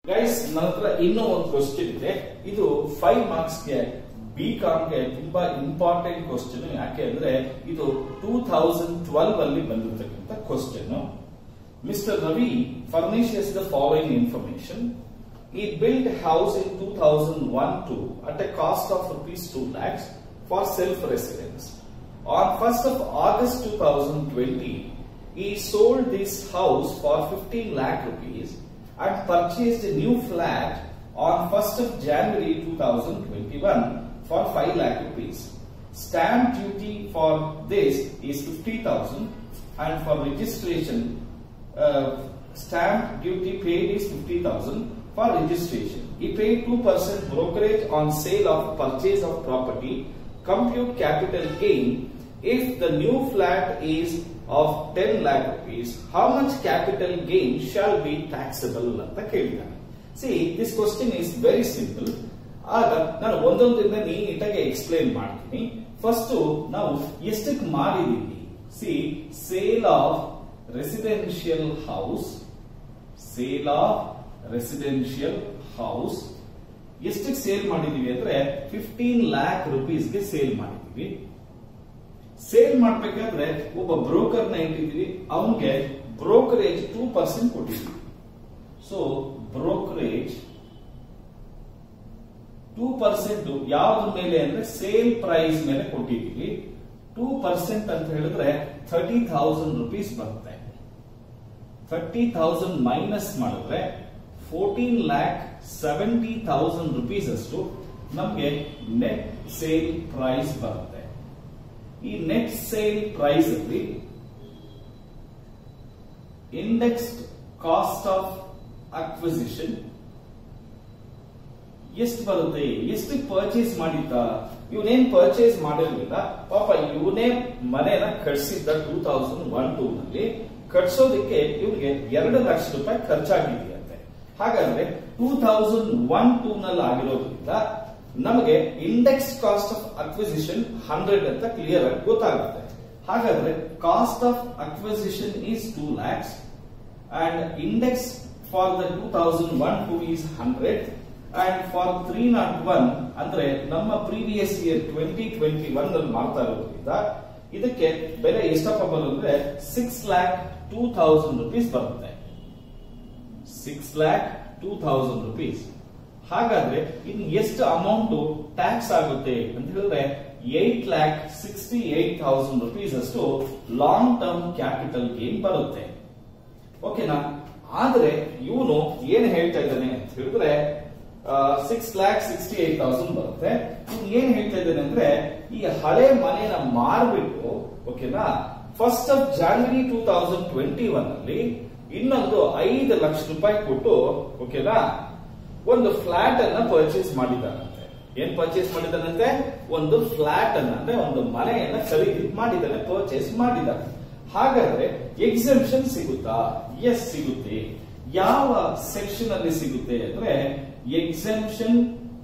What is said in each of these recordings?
Guys ನನ್ನ ಹತ್ರ ಇನ್ನೂ ಒಂದು ಕ್ವಶನ್ ಇದೆ ಇದು ಫೈವ್ ಮಾರ್ಕ್ಸ್ ಗೆ ಬಿ ಕಾಮ್ಗೆ ತುಂಬಾ ಇಂಪಾರ್ಟೆಂಟ್ ಕ್ವಶನ್ ಯಾಕೆ ಅಂದ್ರೆ ಇದು ಟೂ ಥೌಸಂಡ್ ಟ್ವೆಲ್ವ್ ಅಲ್ಲಿ ಬಂದಿರತಕ್ಕಂತ question Mister Ravi furnishes the following information he build house in two thousand one two at a cost of rupees two lakhs for self residence on first of August two thousand twenty he sold this house for 15 lakh rupees and purchased a new flat on 1st of January 2021 for 5 lakh rupees. Stamp duty for this is 50,000 and for registration, uh, stamp duty paid is 50,000 for registration. He paid 2% brokerage on sale of purchase of property. Compute capital gain if the new flat is of 10 lakh rupees, how much capital gain shall be taxable ಅಂತ ಕೇಳಿದ್ದಾನೆ see this question is very simple ಆಗ ನಾನು ಒಂದೊಂದರಿಂದ ನೀಟಾಗಿ explain ಮಾಡ್ತೀನಿ first ನಾವು ಎಷ್ಟಕ್ಕೆ ಮಾರಿದೀವಿ see sale of residential house sale of residential house ಎಷ್ಟಕ್ಕೆ ಸೇಲ್ ಮಾಡಿದೀವಿ ಅಂದ್ರೆ ಫಿಫ್ಟೀನ್ ಲ್ಯಾಕ್ ರುಪೀಸ್ಗೆ ಸೇಲ್ ಮಾಡಿದೀವಿ ಸೇಲ್ ಮಾಡ್ಬೇಕಾದ್ರೆ ಒಬ್ಬ ಬ್ರೋಕರ್ ನ ಇಟ್ಟಿದ್ವಿ ಅವನಿಗೆ ಬ್ರೋಕರೇಜ್ ಟೂ ಪರ್ಸೆಂಟ್ ಕೊಟ್ಟಿದ್ವಿ ಸೊ ಬ್ರೋಕರೇಜ್ ಟೂ ಪರ್ಸೆಂಟ್ ಯಾವ್ದ್ರ ಮೇಲೆ ಅಂದ್ರೆ ಸೇಲ್ ಪ್ರೈಸ್ ಮೇಲೆ ಕೊಟ್ಟಿದ್ದೀವಿ ಟೂ ಪರ್ಸೆಂಟ್ ಅಂತ ಹೇಳಿದ್ರೆ ಥರ್ಟಿ ಥೌಸಂಡ್ ರುಪೀಸ್ ಬರುತ್ತೆ ಥರ್ಟಿ ಥೌಸಂಡ್ ಮೈನಸ್ ಮಾಡಿದ್ರೆ fourteen lakh seventy thousand rupees ಅಷ್ಟು ನಮಗೆ ನೆಟ್ ಸೇಲ್ ಪ್ರೈಸ್ ಬರುತ್ತೆ ಈ ನೆಟ್ ಸೇಲ್ ಪ್ರೈಸ್ ಅಲ್ಲಿ ಇಂಡೆಕ್ಸ್ಡ್ ಕಾಸ್ಟ್ ಆಫ್ ಅಕ್ವಿಸಿಷನ್ ಎಷ್ಟು ಬರುತ್ತೆ ಎಷ್ಟು ಪರ್ಚೇಸ್ ಮಾಡಿದ್ದ ಇವನೇನ್ ಪರ್ಚೇಸ್ ಮಾಡಿರ್ಲಿಲ್ಲ ಪಾಪ ಇವನೇ ಮನೆನ ಕಟ್ಸಿದ್ದ ಟೂ ತೌಸಂಡ್ ಒನ್ ಟೂ ನಲ್ಲಿ ಕಟ್ಸೋದಕ್ಕೆ ಇವನಿಗೆ ಎರಡು ಲಕ್ಷ ರೂಪಾಯಿ ಖರ್ಚಾಗಿದೆಯಂತೆ ಹಾಗಾದ್ರೆ ಟೂ ತೌಸಂಡ್ ಒನ್ ಟೂ ನಲ್ಲಿ ಆಗಿರೋದ್ರಿಂದ ನಮಗೆ index cost of acquisition hundred ಅಂತ ಕ್ಲಿಯರ್ ಆಗಿ ಗೊತ್ತಾಗುತ್ತೆ ಹಾಗಾದ್ರೆ cost of acquisition is two lakhs and index for the two thousand one two is hundred and for three not one ಅಂದ್ರೆ ನಮ್ಮ previous year twenty twenty one ಅಲ್ಲಿ ಮಾಡ್ತಾ ಇರೋದ್ರಿಂದ ಇದಕ್ಕೆ ಬೆಲೆ ಎಷ್ಟಪ್ಪ ಬರುತ್ತೆ six lakh two thousand rupees ಬರುತ್ತೆ six lakh two thousand rupees ಹಾಗಾದ್ರೆ ಇನ್ನು ಎಷ್ಟು ಅಮೌಂಟ್ ಟ್ಯಾಕ್ಸ್ ಆಗುತ್ತೆ ಅಂತ ಹೇಳಿದ್ರೆ eight lakh sixty eight thousand rupees ಅಷ್ಟು ಲಾಂಗ್ ಟರ್ಮ್ ಕ್ಯಾಪಿಟಲ್ ಗೇನ್ ಬರುತ್ತೆ ಓಕೆನಾ ಆದ್ರೆ ಇವನು ಏನ್ ಹೇಳ್ತಾ ಇದ್ದಾನೆ ಅಂತ ಹೇಳಿದ್ರೆ six lakh sixty eight thousand ಬರುತ್ತೆ ಇವ್ನು ಏನ್ ಹೇಳ್ತಾ ಇದ್ದಾನೆ ಅಂದ್ರೆ ಈ ಹಳೆ ಮನೆನ ಮಾರ್ಬಿಟ್ಟು ಓಕೆನಾ first of January two thousand twenty one ಅಲ್ಲಿ ಇನ್ನೊಂದು ಐದು ಲಕ್ಷ ರೂಪಾಯಿ ಕೊಟ್ಟು ಓಕೆನಾ ಒಂದು ಫ್ಲಾಟ್ ಅನ್ನ ಪರ್ಚೇಸ್ ಮಾಡಿದ್ದಾನಂತೆ ಏನ್ ಪರ್ಚೇಸ್ ಮಾಡಿದ್ದಾನಂತೆ ಒಂದು ಫ್ಲಾಟ್ ಅನ್ನ ಅಂದ್ರೆ ಒಂದು ಮನೆಯನ್ನ ಖರೀದಿ ಮಾಡಿದ್ದಾನೆ ಪರ್ಚೇಸ್ ಮಾಡಿದ್ದಾನೆ ಹಾಗಾದ್ರೆ ಎಕ್ಸೆಂಪ್ಷನ್ ಸಿಗುತ್ತಾ ಎಸ್ ಸಿಗುತ್ತೆ ಯಾವ ಸೆಕ್ಷನ್ ಅಲ್ಲಿ ಸಿಗುತ್ತೆ ಅಂದ್ರೆ exemption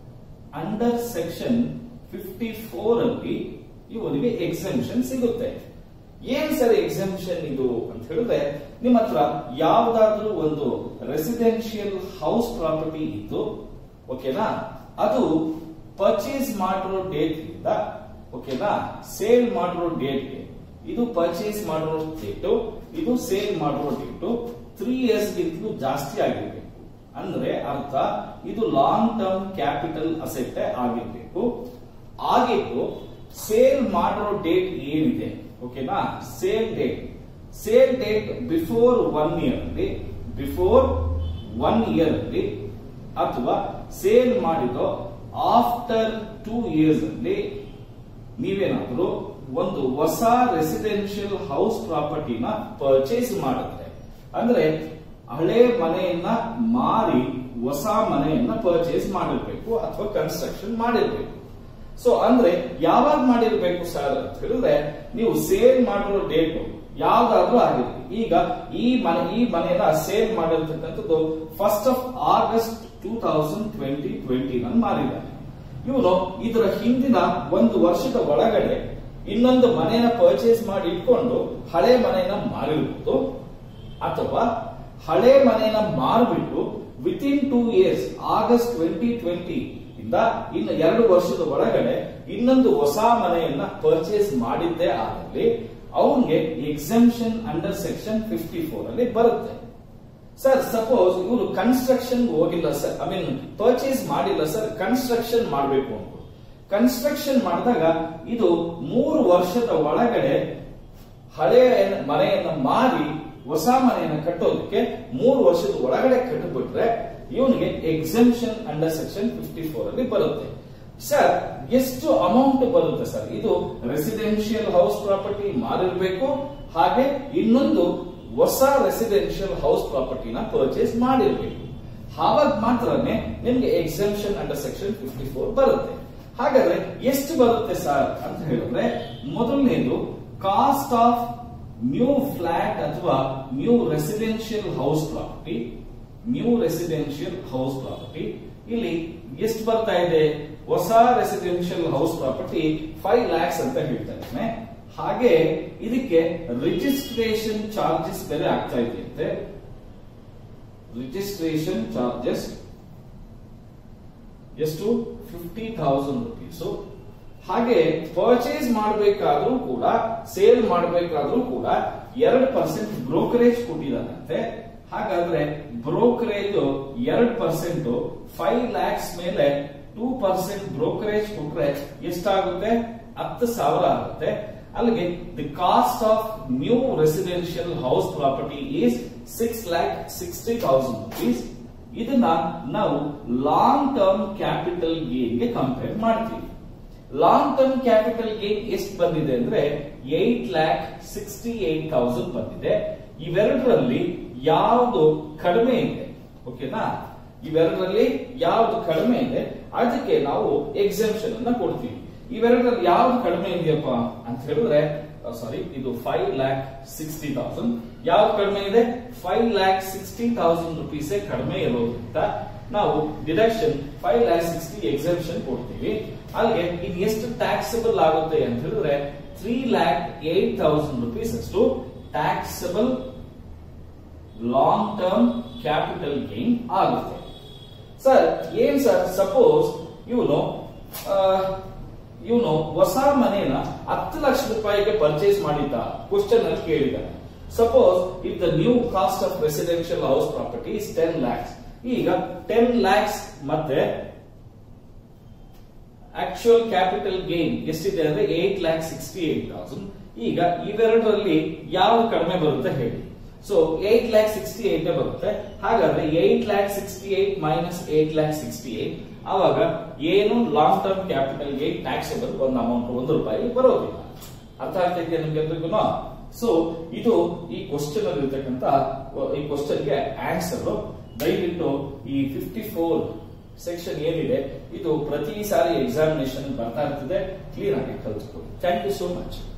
under section fifty four ಅಲ್ಲಿ ಇವನಿಗೆ ಎಕ್ಸೆಂಪ್ಷನ್ ಸಿಗುತ್ತೆ ಏನ್ ಸರ್ ಎಕ್ಸೆಂಪ್ಷನ್ ಇದು ಅಂತ ಹೇಳಿದ್ರೆ ನಿಮ್ಮ ಹತ್ರ ಯಾವ್ದಾದ್ರೂ ಒಂದು ರೆಸಿಡೆನ್ಷಿಯಲ್ ಹೌಸ್ ಪ್ರಾಪರ್ಟಿ ಇದ್ದು ಓಕೆನಾ ಅದು ಪರ್ಚೇಸ್ ಮಾಡಿರೋ ಡೇಟ್ ಇಂದ ಓಕೆನಾ ಸೇಲ್ ಮಾಡಿರೋ ಡೇಟ್ಗೆ ಇದು ಪರ್ಚೇಸ್ ಮಾಡಿರೋ ಡೇಟು ಇದು ಸೇಲ್ ಮಾಡಿರೋ ಡೇಟು ತ್ರೀ ಇಯರ್ಸ್ ಗಿಂತಲೂ ಜಾಸ್ತಿ ಆಗಿರ್ಬೇಕು ಅಂದ್ರೆ ಅರ್ಥ ಇದು ಲಾಂಗ್ ಟರ್ಮ್ ಕ್ಯಾಪಿಟಲ್ ಅಸೆಟ್ ಆಗಿರ್ಬೇಕು ಆಗಿದ್ದು ಸೇಲ್ ಮಾಡಿರೋ ಡೇಟ್ ಏನಿದೆ ಓಕೆನಾ sale date sale date before one year ಅಲ್ಲಿ ಬಿಫೋರ್ ಒನ್ ಇಯರ್ ಅಲ್ಲಿ ಅಥವಾ ಸೇಲ್ ಮಾಡಿರೋ ಆಫ್ಟರ್ ಟೂ ಇಯರ್ಸ್ ಅಲ್ಲಿ ನೀವೇನಾದ್ರೂ ಒಂದು ಹೊಸ ರೆಸಿಡೆನ್ಷಿಯಲ್ ಹೌಸ್ ಪ್ರಾಪರ್ಟಿನ ಪರ್ಚೇಸ್ ಮಾಡಿದ್ರೆ ಅಂದ್ರೆ ಹಳೆ ಮನೆಯನ್ನ ಮಾರಿ ಹೊಸ ಮನೆಯನ್ನ ಪರ್ಚೇಸ್ ಮಾಡಿರ್ಬೇಕು ಅಥವಾ ಕನ್ಸ್ಟ್ರಕ್ಷನ್ ಮಾಡಿರ್ಬೇಕು ಸೊ ಅಂದ್ರೆ ಯಾವಾಗ ಮಾಡಿರ್ಬೇಕು ಸರ್ ಅಂತ ಹೇಳಿದ್ರೆ ನೀವು ಸೇಲ್ ಮಾಡಿರೋ ಡೇಟ್ ಯಾವ್ದಾದ್ರೂ ಆಗಿರ್ಲಿ ಈಗ ಈ ಮನೆ ಈ ಮನೆಯನ್ನ ಸೇಲ್ ಮಾಡಿರ್ತಕ್ಕಂಥದ್ದು first of August two thousand twenty twenty ನಲ್ಲಿ ಮಾರಿದ್ದಾನೆ ಇವನು ಇದರ ಹಿಂದಿನ ಒಂದು ವರ್ಷದ ಒಳಗಡೆ ಇನ್ನೊಂದು ಮನೆಯನ್ನ ಪರ್ಚೇಸ್ ಮಾಡಿ ಇಟ್ಕೊಂಡು ಹಳೆ ಮನೆಯನ್ನ ಮಾರಿರ್ಬೋದು ಅಥವಾ ಹಳೆ ಮನೆಯನ್ನ ಮಾರ್ಬಿಟ್ಟು within two years August twenty twenty ಇಂದ ಇನ್ನು ಎರಡು ವರ್ಷದ ಒಳಗಡೆ ಇನ್ನೊಂದು ಹೊಸ ಮನೆಯನ್ನ ಪರ್ಚೇಸ್ ಮಾಡಿದ್ದೇ ಆದಲ್ಲಿ ಅವನ್ಗೆ exemption under section fifty four ಅಲ್ಲಿ ಬರುತ್ತೆ ಸರ್ ಸಪೋಸ್ ಇವರು ಕನ್ಸ್ಟ್ರಕ್ಷನ್ ಹೋಗಿಲ್ಲ ಸರ್ ಐ ಮೀನ್ ಪರ್ಚೇಸ್ ಮಾಡಿಲ್ಲ ಸರ್ ಕನ್ಸ್ಟ್ರಕ್ಷನ್ ಮಾಡಬೇಕು ಅಂತ ಕನ್ಸ್ಟ್ರಕ್ಷನ್ ಮಾಡಿದಾಗ ಇದು ಮೂರು ವರ್ಷದ ಒಳಗಡೆ ಹಳೆಯ ಮನೆಯನ್ನ ಮಾರಿ ಹೊಸ ಮನೆಯನ್ನ ಕಟ್ಟೋದಕ್ಕೆ ಮೂರು ವರ್ಷದ ಒಳಗಡೆ ಕಟ್ಟಿಬಿಟ್ರೆ ಇವನಿಗೆ exemption under section fifty four ಅಲ್ಲಿ ಬರುತ್ತೆ ಸರ್ ಎಷ್ಟು ಅಮೌಂಟ್ ಬರುತ್ತೆ ಸರ್ ಇದು ರೆಸಿಡೆನ್ಷಿಯಲ್ ಹೌಸ್ ಪ್ರಾಪರ್ಟಿ ಮಾರಿರ್ಬೇಕು ಹಾಗೆ ಇನ್ನೊಂದು ಹೊಸ ರೆಸಿಡೆನ್ಷಿಯಲ್ ಹೌಸ್ ಪ್ರಾಪರ್ಟಿನ ಪರ್ಚೇಸ್ ಮಾಡಿರ್ಬೇಕು ಆವಾಗ ಮಾತ್ರನೇ ನಿಮ್ಗೆ exemption under section fifty four ಬರುತ್ತೆ ಹಾಗಾದ್ರೆ ಎಷ್ಟು ಬರುತ್ತೆ ಸರ್ ಅಂತ ಹೇಳಿದ್ರೆ ಮೊದಲನೇದು ಕಾಸ್ಟ್ ಆಫ್ ನ್ಯೂ ಫ್ಲಾಟ್ ಅಥವಾ new residential house property new residential house property ಇಲ್ಲಿ ಎಷ್ಟು ಬರ್ತಾ ಇದೆ ಹೊಸ residential house property five lakhs ಅಂತ ಹೇಳ್ತಾ ಇದ್ದೇನೆ ಹಾಗೆ ಇದಕ್ಕೆ ರಿಜಿಸ್ಟ್ರೇಷನ್ ಚಾರ್ಜಸ್ ಬೇರೆ ಆಗ್ತಾ ಇದೆಯಂತೆ ರಿಜಿಸ್ಟ್ರೇಷನ್ ಚಾರ್ಜಸ್ ಎಷ್ಟು ಫಿಫ್ಟಿ ಥೌಸಂಡ್ ರುಪೀಸ್ ಹಾಗೆ ಪರ್ಚೇಸ್ ಮಾಡಬೇಕಾದ್ರೂ ಕೂಡ ಸೇಲ್ ಮಾಡಬೇಕಾದ್ರೂ ಕೂಡ ಎರಡು ಪರ್ಸೆಂಟ್ ಬ್ರೋಕರೇಜ್ ಕೊಟ್ಟಿದ್ದಾರಂತೆ ಹಾಗಾದ್ರೆ ಬ್ರೋಕರೇಜ್ ಎರಡು ಪರ್ಸೆಂಟ್ ಫೈವ್ ಲ್ಯಾಕ್ಸ್ ಮೇಲೆ ಟೂ ಪರ್ಸೆಂಟ್ ಬ್ರೋಕರೇಜ್ ಕೊಟ್ರೆ ಎಷ್ಟಾಗುತ್ತೆ ಹತ್ತು ಸಾವಿರ ಆಗುತ್ತೆ ಅಲ್ಲಿಗೆ the cost of new residential house property is six lakh sixty thousand rupees ಇದನ್ನ ನಾವು ಲಾಂಗ್ ಟರ್ಮ್ ಕ್ಯಾಪಿಟಲ್ ಗೇನ್ ಗೆ ಕಂಪೇರ್ ಮಾಡ್ತೀವಿ ಲಾಂಗ್ ಟರ್ಮ್ ಕ್ಯಾಪಿಟಲ್ ಗೇನ್ ಎಷ್ಟು ಬಂದಿದೆ ಅಂದ್ರೆ eight lakh sixty eight thousand ಬಂದಿದೆ ಇವೆರಡರಲ್ಲಿ ಯಾವುದು ಕಡಿಮೆ ಇದೆ ಓಕೆನಾ ಇವೆರಡರಲ್ಲಿ ಯಾವ್ದು ಕಡಿಮೆ ಇದೆ ಅದಕ್ಕೆ ನಾವು ಎಕ್ಸೆಂಪ್ಷನ್ ಅನ್ನ ಕೊಡ್ತೀವಿ ಇವೆರಡರಲ್ಲಿ ಯಾವ್ದು ಕಡಿಮೆ ಇದೆಯಪ್ಪ ಅಂತ ಹೇಳಿದ್ರೆ ಸಾರಿ ಇದು ಫೈವ್ ಲ್ಯಾಕ್ ಸಿಕ್ಸ್ಟಿ ತೌಸಂಡ್ ಯಾವ್ದು ಕಡಿಮೆ ಇದೆ five lakh sixty thousand rupees ಕಡಿಮೆ ಇರೋದ್ರಿಂದ ನಾವು deduction five lakh sixty exemption ಕೊಡ್ತೀವಿ ಅಲ್ಲಿಗೆ ಇದು ಎಷ್ಟು ಟ್ಯಾಕ್ಸಬಲ್ ಆಗುತ್ತೆ ಅಂತ ಹೇಳಿದ್ರೆ three lakh eight thousand rupees ಅಷ್ಟು taxable long term capital gain ಆಗುತ್ತೆ ಸರ್ ಏನ್ ಸರ್ ಸಪೋಸ್ ಇವನು ಇವನು ಹೊಸ ಮನೇನ ಹತ್ತು ಲಕ್ಷ ರೂಪಾಯಿಗೆ ಪರ್ಚೇಸ್ ಮಾಡಿದ್ದ ಕ್ವಶನ್ ಅಲ್ಲಿ ಕೇಳಿದ್ದಾನೆ suppose if the new cost of residential house property is ten lakhs ಈಗ ಟೆನ್ ಲ್ಯಾಕ್ಸ್ ಮತ್ತೆ ಆಕ್ಚುಯಲ್ ಕ್ಯಾಪಿಟಲ್ ಗೇನ್ ಎಷ್ಟಿದೆ ಅಂದ್ರೆ eight lakh sixty eight thousand ಈಗ ಇವೆರಡರಲ್ಲಿ ಯಾವ ಕಡಿಮೆ ಬರುತ್ತೆ ಹೇಳಿ so eight lakh sixty eight ಬರುತ್ತೆ ಹಾಗಾದ್ರೆ eight lakh sixty eight minus eight lakh sixty eight ಅವಾಗ ಏನು long term capital gain taxable ಒಂದು ಅಮೌಂಟ್ ಒಂದು ರೂಪಾಯಿ ಬರೋದಿಲ್ಲ ಅರ್ಥ ಆಗ್ತಾ ಇದೆಯಾ ನಿಮ್ಗೆ ಎಲ್ರಿಗೂ ಸೊ ಇದು ಈ ಕ್ವಶನ್ ಅಲ್ಲಿ ಇರ್ತಕ್ಕಂತ ಈ ಕ್ವಶನ್ಗೆ ಆನ್ಸರ್ ದಯವಿಟ್ಟು ಈ ಫಿಫ್ಟಿ ಫೋರ್ ಸೆಕ್ಷನ್ ಏನಿದೆ ಇದು ಪ್ರತಿ ಸಾರಿ ಎಕ್ಸಾಮಿನೇಷನ್ ಬರ್ತಾ ಇರ್ತದೆ ಕ್ಲಿಯರ್ ಆಗಿ ಕಲ್ತ್ಕೊಳ್ಳಿ ಥ್ಯಾಂಕ್ ಯು ಸೋ ಮಚ್